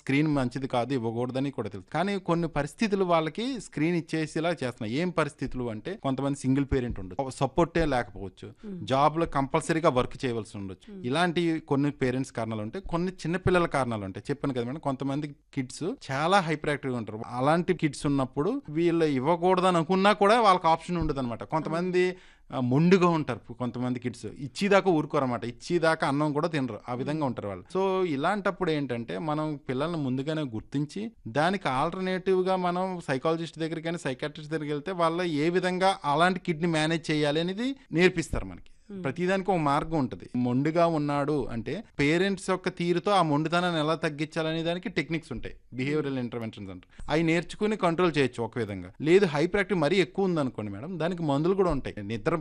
screen మంచిది కాదు ఇవ్వకూడదని కూడా తెలుసు కానీ కొన్ని పరిస్థితులు వాళ్ళకి స్క్రీన్ ఇచ్చేసేలా చేస్తున్నాయి ఏం పరిస్థితులు అంటే కొంతమంది సింగిల్ పేరెంట్ ఉండొచ్చు సపోర్టే లేకపోవచ్చు జాబ్ లో కంపల్సరీగా వర్క్ చేయవలసి ఉండొచ్చు ఇలాంటి కొన్ని పేరెంట్స్ కారణాలు ఉంటాయి కొన్ని చిన్నపిల్లల కారణాలు ఉంటాయి చెప్పాను కదా మేడం కొంతమంది కిడ్స్ చాలా హైపర్ యాక్టివ్ ఉంటారు అలాంటి కిడ్స్ ఉన్నప్పుడు వీళ్ళు ఇవ్వకూడదని అనుకున్నా కూడా వాళ్ళకి ఆప్షన్ ఉండదు అనమాట కొంతమంది ఆ, మొండిగా ఉంటారు కొంతమంది కిడ్స్ ఇచ్చిదాకా ఊరుకోరన్నమాట ఇచ్చిదాకా అన్నం కూడా తినరు ఆ విధంగా ఉంటారు వాళ్ళు సో ఇలాంటప్పుడు ఏంటంటే మనం పిల్లల్ని ముందుగానే గుర్తించి దానికి ఆల్టర్నేటివ్ గా మనం సైకాలజిస్ట్ దగ్గరికి కానీ సైకాట్రిస్ట్ దగ్గరికి వెళ్తే వాళ్ళ ఏ విధంగా అలాంటి కిడ్ని మేనేజ్ చేయాలి అనేది నేర్పిస్తారు మనకి ప్రతిదానికి ఒక మార్గం ఉంటుంది మొండిగా ఉన్నాడు అంటే పేరెంట్స్ యొక్క తీరుతో ఆ మొండితనాన్ని ఎలా తగ్గించాలనే దానికి టెక్నిక్స్ ఉంటాయి బిహేవియరల్ ఇంటర్వెన్షన్స్ అంటారు అవి నేర్చుకుని కంట్రోల్ చేయొచ్చు ఒక విధంగా లేదు హైపర్ యాక్టివ్ మరీ ఎక్కువ ఉందనుకోండి మేడం దానికి మందులు కూడా ఉంటాయి నిద్ర